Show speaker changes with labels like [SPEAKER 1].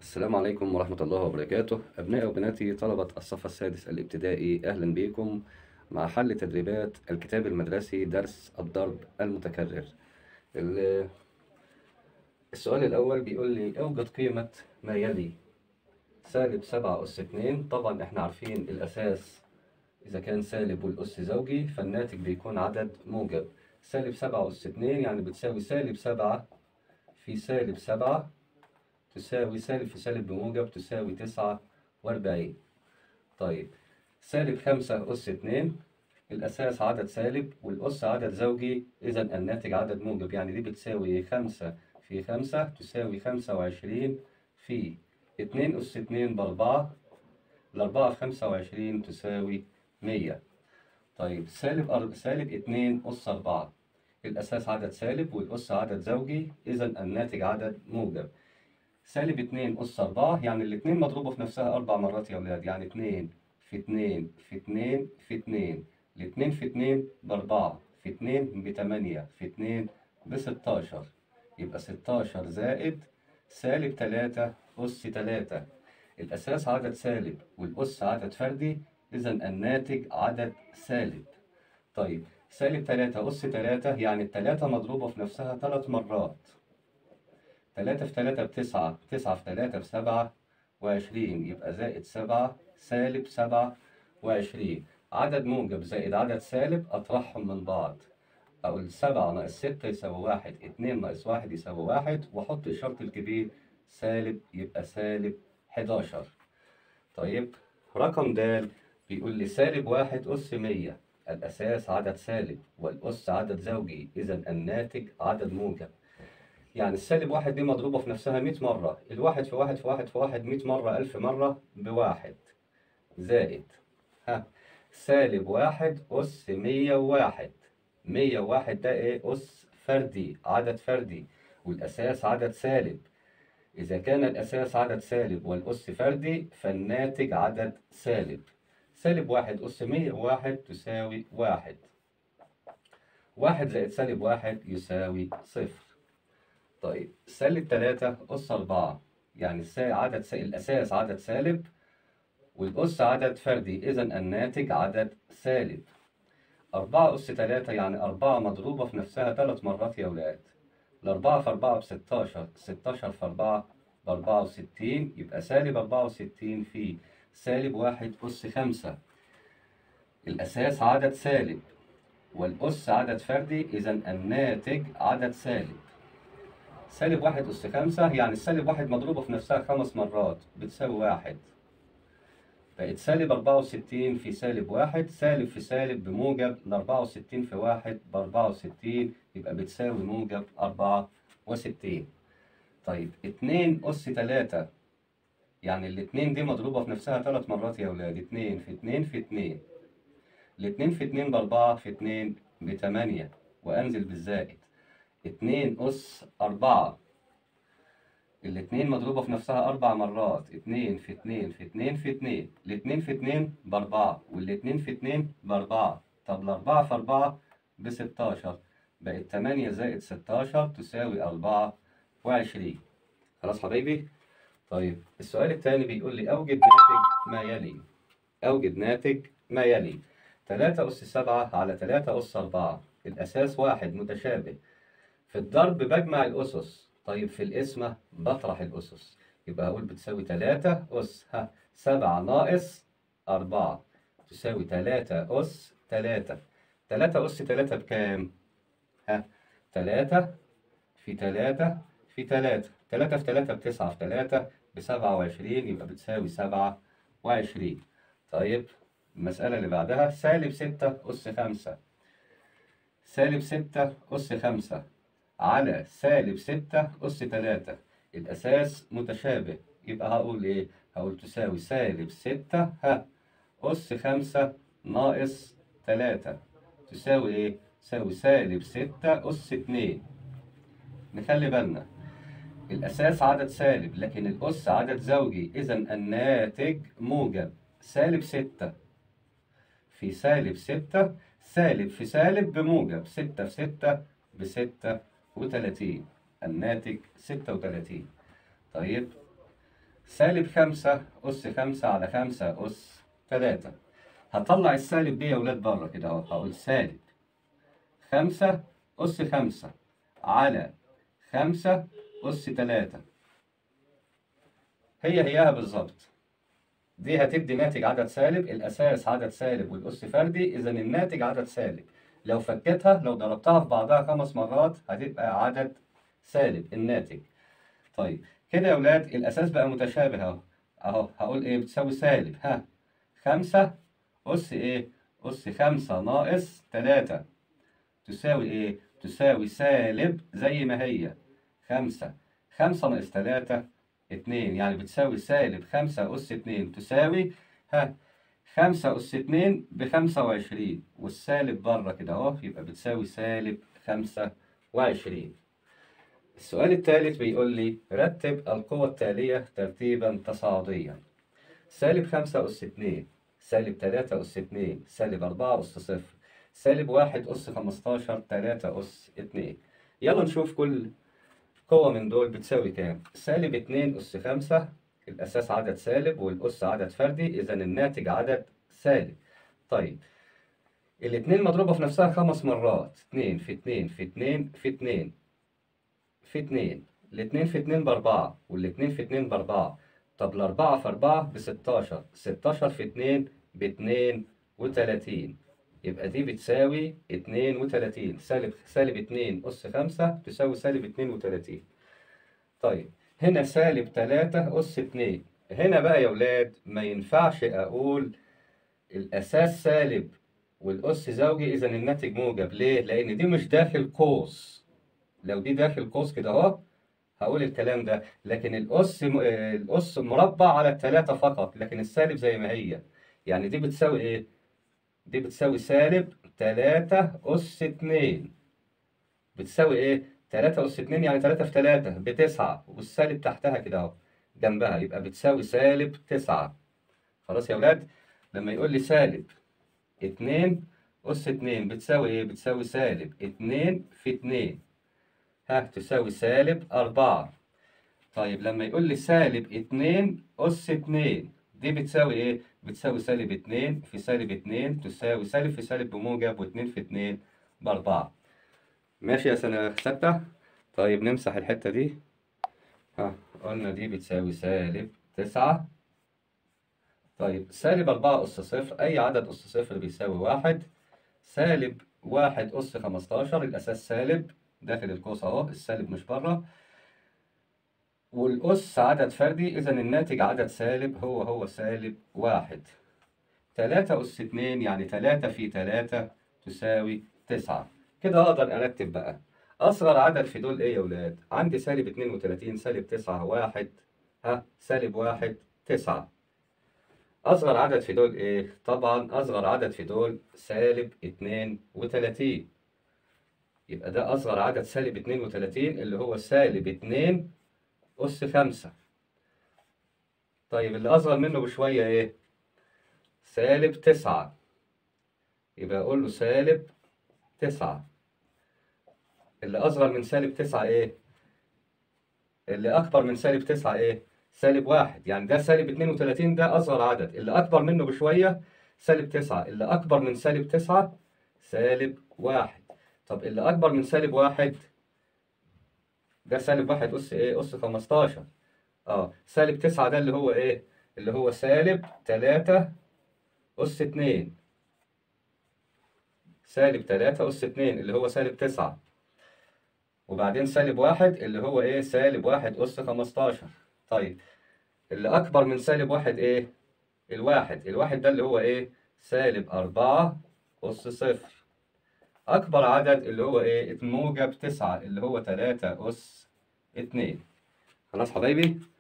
[SPEAKER 1] السلام عليكم ورحمة الله وبركاته أبنائي وبناتي طلبة الصف السادس الابتدائي أهلا بكم مع حل تدريبات الكتاب المدرسي درس الضرب المتكرر ال- السؤال الأول بيقول لي أوجد قيمة ما يلي سالب سبعة أس اتنين طبعا إحنا عارفين الأساس إذا كان سالب والأس زوجي فالناتج بيكون عدد موجب سالب سبعة أس اتنين يعني بتساوي سالب سبعة في سالب سبعة تساوي سالب في سالب بموجب تساوي تسعة وأربعين طيب سالب خمسة أس اتنين الأساس عدد سالب والأس عدد زوجي إذا الناتج عدد موجب يعني دي بتساوي خمسة في خمسة تساوي خمسة وعشرين في اتنين أس اتنين بأربعة الأربعة في خمسة وعشرين تساوي مية طيب سالب أر... سالب اتنين أس أربعة الأساس عدد سالب والأس عدد زوجي إذا الناتج عدد موجب سالب اتنين أس أربعة يعني الاتنين مضروبة في نفسها أربع مرات يا ولاد يعني اتنين في اتنين في اتنين في اتنين الاتنين في اتنين بأربعة في اتنين بتمانية في اتنين بستاشر يبقى ستاشر زائد سالب تلاتة أس تلاتة الأساس عدد سالب والأس عدد فردي إذا الناتج عدد سالب طيب سالب تلاتة أس تلاتة يعني التلاتة مضروبة في نفسها تلات مرات تلاتة في تلاتة بتسعة تسعة في تلاتة بسبعة وعشرين يبقى زائد سبعة سالب سبعة وعشرين عدد موجب زائد عدد سالب أطرحهم من بعض أقول سبعة ناقص ستة يساوي واحد اتنين ناقص واحد يساوي واحد وأحط إشارة الكبير سالب يبقى سالب حداشر طيب رقم د بيقول لي سالب واحد أس مية الأساس عدد سالب والأس عدد زوجي إذا الناتج عدد موجب يعني السالب واحد دي مضروبة في نفسها 100 مرة الواحد في واحد في واحد في واحد 100 مرة ألف مرة بواحد زائد ها سالب واحد أس مية وواحد مية وواحد ده إيه أس فردي عدد فردي والأساس عدد سالب إذا كان الأساس عدد سالب والأس فردي فالناتج عدد سالب سالب واحد أس مية وواحد تساوي واحد واحد زائد سالب واحد يساوي صفر طيب سالب تلاتة أس أربعة يعني السا- عدد سا... الأساس عدد سالب والأس عدد فردي إذا الناتج عدد سالب أربعة أس تلاتة يعني أربعة مضروبة في نفسها ثلاث مرات يا ولاد الأربعة في أربعة بستاشر ستاشر في أربعة بأربعة وستين يبقى سالب أربعة وستين في سالب واحد أس خمسة الأساس عدد سالب والأس عدد فردي إذا الناتج عدد سالب سالب واحد أس خمسة يعني السالب واحد مضروبة في نفسها خمس مرات بتساوي واحد بقت سالب أربعة وستين في سالب واحد سالب في سالب بموجب الأربعة وستين في واحد بأربعة وستين يبقى بتساوي موجب أربعة وستين طيب اتنين أس تلاتة يعني الاتنين دي مضروبة في نفسها ثلاث مرات يا ولاد اتنين في اتنين في اتنين الاتنين في اتنين بأربعة في اتنين بتمانية وأنزل بالزائد اتنين أس أربعة الاتنين مضروبة في نفسها أربع مرات اتنين في اتنين في اتنين في اتنين الاتنين في اتنين بأربعة والاتنين في اتنين بأربعة طب الأربعة في أربعة بستاشر بقت تمانية زائد ستاشر تساوي أربعة وعشرين خلاص حبايبي؟ طيب السؤال التاني بيقول لي أوجد ناتج ما يلي أوجد ناتج ما يلي تلاتة أس سبعة على تلاتة أس أربعة الأساس واحد متشابه في الضرب بجمع الأسس طيب في القسمة بطرح الأسس يبقى هقول بتساوي تلاتة أس ها سبعة ناقص أربعة تساوي تلاتة أس تلاتة تلاتة أس تلاتة بكام؟ ها تلاتة في تلاتة في تلاتة تلاتة في تلاتة بتسعة في تلاتة بسبعة وعشرين يبقى بتساوي سبعة وعشرين طيب المسألة اللي بعدها سالب ستة أس خمسة سالب ستة أس خمسة على سالب ستة أس تلاتة الأساس متشابه يبقى هقول إيه؟ هقول تساوي سالب ستة ها أس خمسة ناقص تلاتة تساوي إيه؟ تساوي سالب ستة أس اتنين نخلي بالنا الأساس عدد سالب لكن الأس عدد زوجي إذا الناتج موجب سالب ستة في سالب ستة سالب في سالب بموجب ستة في ستة بستة وتلاتين الناتج ستة وتلاتين طيب سالب خمسة أس خمسة على خمسة أس تلاتة هطلع السالب دي يا ولاد بره كده أهو هقول سالب خمسة أس خمسة على خمسة أس تلاتة هي هياها بالظبط دي هتدي ناتج عدد سالب الأساس عدد سالب والأس فردي إذا الناتج عدد سالب لو فكيتها لو ضربتها في بعضها خمس مرات هتبقى عدد سالب الناتج طيب كده يا ولاد الأساس بقى متشابه أهو أهو هقول إيه بتساوي سالب ها خمسة أس إيه أس خمسة ناقص تلاتة تساوي إيه تساوي سالب زي ما هي خمسة خمسة ناقص تلاتة اتنين يعني بتساوي سالب خمسة أس اتنين تساوي ها خمسة أس اتنين بخمسة وعشرين والسالب بره كده أهو يبقى بتساوي سالب خمسة وعشرين السؤال الثالث بيقول لي رتب القوى التالية ترتيبا تصاعديا سالب خمسة أس اتنين سالب تلاتة أس اتنين سالب أربعة أس صفر سالب واحد أس خمستاشر تلاتة أس اتنين يلا نشوف كل قوة من دول بتساوي كام سالب اتنين أس خمسة الأساس عدد سالب والأس عدد فردي إذا الناتج عدد سالب طيب الاتنين مضروبة في نفسها خمس مرات اتنين في اتنين في اتنين في اتنين في اتنين الاتنين في اتنين بأربعة والاتنين في اتنين بأربعة طب الأربعة في أربعة بستاشر ستاشر في اتنين باتنين وتلاتين يبقى دي بتساوي اتنين وتلاتين سالب سالب اتنين أس خمسة تساوي سالب اتنين وتلاتين طيب هنا سالب تلاتة أس اتنين هنا بقى يا ولاد ما ينفعش أقول الأساس سالب والأس زوجي إذا الناتج موجب ليه؟ لأن دي مش داخل قوس لو دي داخل قوس كده أهو هقول الكلام ده لكن الأس م... الأس مربع على التلاتة فقط لكن السالب زي ما هي يعني دي بتساوي إيه؟ دي بتساوي سالب تلاتة أس اتنين بتساوي إيه؟ تلاتة أس اتنين يعني تلاتة في تلاتة بتسعة والسالب تحتها كده أهو جنبها يبقى بتساوي سالب تسعة خلاص يا ولاد لما يقول لي سالب اتنين أس اتنين بتساوي إيه؟ بتساوي سالب اتنين في اتنين ها تساوي سالب أربعة طيب لما يقول لي سالب اتنين أس اتنين دي بتساوي إيه؟ بتساوي سالب اتنين في سالب اتنين تساوي سالب في سالب بموجب واتنين في اتنين بأربعة ماشي يا سنة ستة طيب نمسح الحتة دي ها قلنا دي بتساوي سالب تسعة طيب سالب أربعة أس صفر أي عدد أس صفر بيساوي واحد سالب واحد أس خمستاشر الأساس سالب داخل القوس أهو السالب مش بره والأس عدد فردي إذا الناتج عدد سالب هو هو سالب واحد تلاتة أس اتنين يعني تلاتة في تلاتة تساوي تسعة كده أقدر أرتب بقى أصغر عدد في دول إيه يا ولاد؟ عندي سالب اتنين وتلاتين سالب تسعة واحد ها سالب واحد تسعة أصغر عدد في دول إيه؟ طبعا أصغر عدد في دول سالب اتنين وتلاتين يبقى ده أصغر عدد سالب اتنين وتلاتين اللي هو سالب اتنين أس خمسة طيب اللي أصغر منه بشوية إيه؟ سالب تسعة يبقى أقول له سالب تسعة اللي أصغر من سالب تسعة إيه؟ اللي أكبر من سالب تسعة إيه؟ سالب واحد يعني ده سالب اتنين وتلاتين ده أصغر عدد اللي أكبر منه بشوية سالب تسعة اللي أكبر من سالب تسعة سالب واحد طب اللي أكبر من سالب واحد ده سالب واحد أس إيه؟ أس خمستاشر أه سالب تسعة ده اللي هو إيه؟ اللي هو سالب تلاتة أس اتنين سالب تلاتة أس اتنين اللي هو سالب تسعة وبعدين سالب واحد اللي هو إيه؟ سالب واحد أس خمستاشر طيب اللي أكبر من سالب واحد إيه؟ الواحد الواحد ده اللي هو إيه؟ سالب أربعة أس صفر أكبر عدد اللي هو إيه؟ موجب تسعة اللي هو تلاتة أس اتنين خلاص حبايبي؟